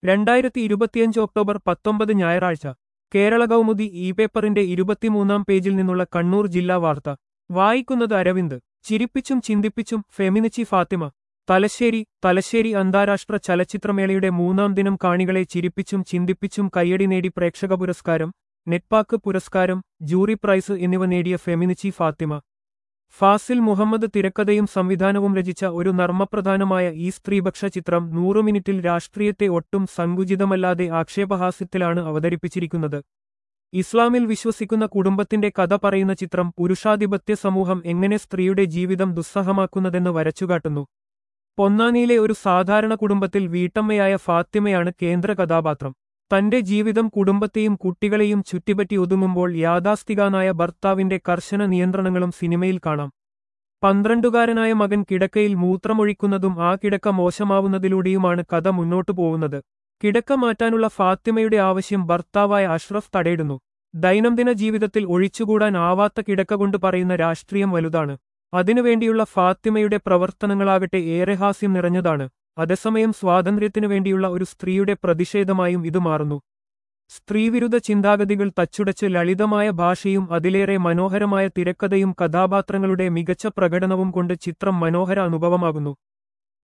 രണ്ടായിരത്തി ഇരുപത്തിയഞ്ച് ഒക്ടോബർ പത്തൊമ്പത് ഞായറാഴ്ച കേരള കൗമുദി ഇ പേപ്പറിന്റെ ഇരുപത്തിമൂന്നാം പേജിൽ നിന്നുള്ള കണ്ണൂർ ജില്ലാ വാർത്ത വായിക്കുന്നത് അരവിന്ദ് ചിരിപ്പിച്ചും ചിന്തിപ്പിച്ചും ഫെമിനിച്ചി ഫാത്തിമ തലശ്ശേരി തലശ്ശേരി അന്താരാഷ്ട്ര ചലച്ചിത്രമേളയുടെ മൂന്നാം ദിനം കാണികളെ ചിരിപ്പിച്ചും ചിന്തിപ്പിച്ചും കയ്യടി നേടി പ്രേക്ഷക പുരസ്കാരം നെറ്റ്പാക്ക് പുരസ്കാരം ജൂറി പ്രൈസ് എന്നിവ നേടിയ ഫെമിനിച്ചി ഫാത്തിമ ഫാസിൽ മുഹമ്മദ് തിരക്കഥയും സംവിധാനവും രചിച്ച ഒരു നർമ്മപ്രധാനമായ ഈ സ്ത്രീപക്ഷ ചിത്രം നൂറു മിനിറ്റിൽ രാഷ്ട്രീയത്തെ ഒട്ടും സങ്കുചിതമല്ലാതെ ആക്ഷേപഹാസ്യത്തിലാണ് അവതരിപ്പിച്ചിരിക്കുന്നത് ഇസ്ലാമിൽ വിശ്വസിക്കുന്ന കുടുംബത്തിന്റെ കഥ പറയുന്ന ചിത്രം പുരുഷാധിപത്യ സമൂഹം എങ്ങനെ സ്ത്രീയുടെ ജീവിതം ദുസ്സഹമാക്കുന്നതെന്ന് വരച്ചുകാട്ടുന്നു പൊന്നാനിയിലെ ഒരു സാധാരണ കുടുംബത്തിൽ വീട്ടമ്മയായ ഫാത്തിമയാണ് കേന്ദ്ര കഥാപാത്രം തന്റെ ജീവിതം കുടുംബത്തെയും കുട്ടികളെയും ചുറ്റിപ്പറ്റി ഒതുങ്ങുമ്പോൾ യാഥാസ്ഥികാനായ ഭർത്താവിന്റെ കർശന നിയന്ത്രണങ്ങളും സിനിമയിൽ കാണാം പന്ത്രണ്ടുകാരനായ മകൻ കിടക്കയിൽ മൂത്രമൊഴിക്കുന്നതും ആ കിടക്ക മോശമാവുന്നതിലൂടെയുമാണ് കഥ മുന്നോട്ടു പോകുന്നത് കിടക്ക മാറ്റാനുള്ള ഫാത്തിമയുടെ ആവശ്യം ഭർത്താവായ അഷ്റഫ് തടയിടുന്നു ദൈനംദിന ജീവിതത്തിൽ ഒഴിച്ചുകൂടാൻ ആവാത്ത കിടക്ക കൊണ്ട് പറയുന്ന രാഷ്ട്രീയം വലുതാണ് അതിനുവേണ്ടിയുള്ള ഫാത്തിമയുടെ പ്രവർത്തനങ്ങളാകട്ടെ ഏറെ ഹാസ്യം നിറഞ്ഞതാണ് അതേസമയം സ്വാതന്ത്ര്യത്തിനു വേണ്ടിയുള്ള ഒരു സ്ത്രീയുടെ പ്രതിഷേധമായും ഇത് മാറുന്നു സ്ത്രീവിരുദ്ധ ചിന്താഗതികൾ തച്ചുടച്ച് ലളിതമായ ഭാഷയും അതിലേറെ മനോഹരമായ തിരക്കഥയും കഥാപാത്രങ്ങളുടെ മികച്ച പ്രകടനവും കൊണ്ട് ചിത്രം മനോഹര അനുഭവമാകുന്നു